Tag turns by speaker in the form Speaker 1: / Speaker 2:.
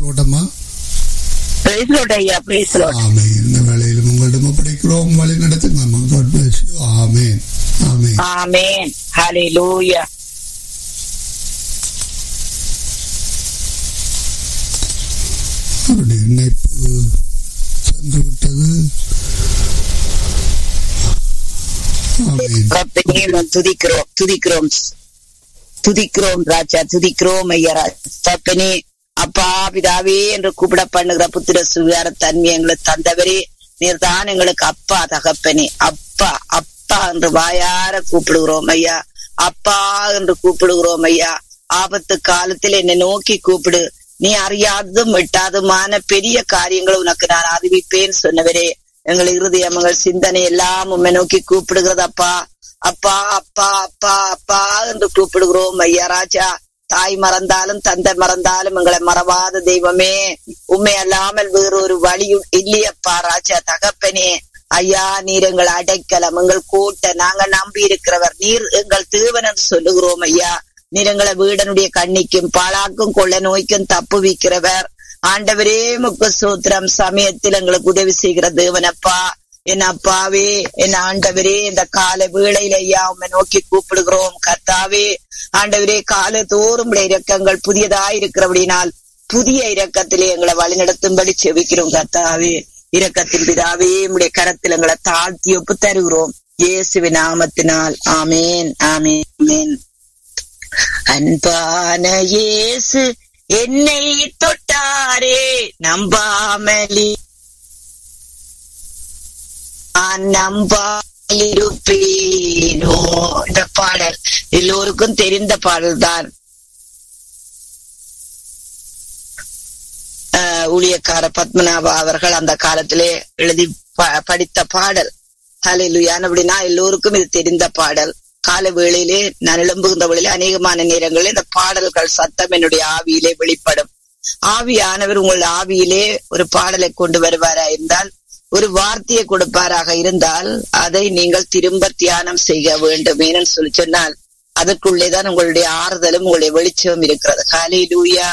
Speaker 1: போட்டோமா
Speaker 2: praise Lord ஐயா praise Lord
Speaker 1: ஆமே இந்த வேளையிலும் உங்களிடம் ஒப்படைக்கிறோம் வழி நடத்துங்க அம்மா God bless you. ஆமென் ஆமென்
Speaker 2: ஆமென் ஹalleluya
Speaker 1: அவருடைய இணைப்பு சென்று விட்டது ஆமென்
Speaker 2: கர்த்தரே நாம் துதிக்கிறோம் துதிக்கிறோம் துதிக்கிறோம் ராஜா துதிக்கிறோம் ஐயா தப்பனே அப்பா பிதாவே என்று கூப்பிட பண்ணுகிற புத்திர சுகார தன்மை எங்களுக்கு தந்தவரே நீர்தான் எங்களுக்கு அப்பா தகப்பனே அப்பா அப்பா என்று வாயார கூப்பிடுகிறோம் ஐயா அப்பா என்று கூப்பிடுகிறோம் ஐயா ஆபத்து காலத்தில் என்னை நோக்கி கூப்பிடு நீ அறியாததும் விட்டாதுமான பெரிய காரியங்களை உனக்கு நான் அறிவிப்பேன் சொன்னவரே எங்கள் இருதயம் எங்கள் சிந்தனை எல்லாம் உண்மை நோக்கி கூப்பிடுகிறது அப்பா அப்பா அப்பா அப்பா அப்பா என்று கூப்பிடுகிறோம் ஐயா ராஜா தாய் மறந்தாலும் தந்தை மறந்தாலும் எங்களை மறவாத தெய்வமே உண்மை அல்லாமல் வேறொரு வழியும் இல்லையப்பா ராஜா தகப்பனே ஐயா நீர் எங்கள் அடைக்கலம் எங்கள் கூட்ட நாங்க நம்பி இருக்கிறவர் நீர் எங்கள் தேவன் என்று சொல்லுகிறோம் ஐயா நீர் எங்களை வீடனுடைய கண்ணிக்கும் பாழாக்கும் கொள்ள நோய்க்கும் தப்புவிக்கிறவர் ஆண்டவரே முக்கு சூத்திரம் சமயத்தில் எங்களுக்கு உதவி செய்கிற தேவனப்பா என் அப்பாவே என் ஆண்டவரே இந்த கால வேளையில ஐயா உண்மை நோக்கி கூப்பிடுகிறோம் கர்த்தாவே ஆண்டவரே கால தோறும் இரக்கங்கள் புதியதாய் இருக்கிறபடினால் புதிய இரக்கத்திலே எங்களை வழிநடத்தும்படி செவிக்கிறோம் கர்த்தாவே இரக்கத்தின் பிதாவே உடைய கரத்தில் எங்களை தாழ்த்தி ஒப்பு தருகிறோம் இயேசுவின் நாமத்தினால் ஆமேன் ஆமேன் ஆமேன் அன்பான இயேசு என்னை தொட்டாரே நம்பாமலி நான் நம்பாலிருப்பேனோ இந்த பாடல் எல்லோருக்கும் தெரிந்த பாடல் தான் ஊழியக்கார பத்மநாபா அவர்கள் அந்த காலத்திலே எழுதி ப- படித்த பாடல் ஹalleluya அப்படின்னா எல்லோருக்கும் இது தெரிந்த பாடல் கால வேளையிலே நான் எழும்புகின்ற வேளையிலே அநேகமான நேரங்களில் இந்த பாடல்கள் சத்தம் என்னுடைய ஆவியிலே வெளிப்படும் ஆவியானவர் உங்கள் ஆவியிலே ஒரு பாடலை கொண்டு வருவாரா இருந்தால் ஒரு வார்த்தையை கொடுப்பாராக இருந்தால் அதை நீங்கள் திரும்ப தியானம் செய்ய வேண்டும் ஏன்னு சொல்லி சொன்னால் அதற்குள்ளேதான் உங்களுடைய ஆறுதலும் உங்களுடைய வெளிச்சமும் இருக்கிறது ஹalleluya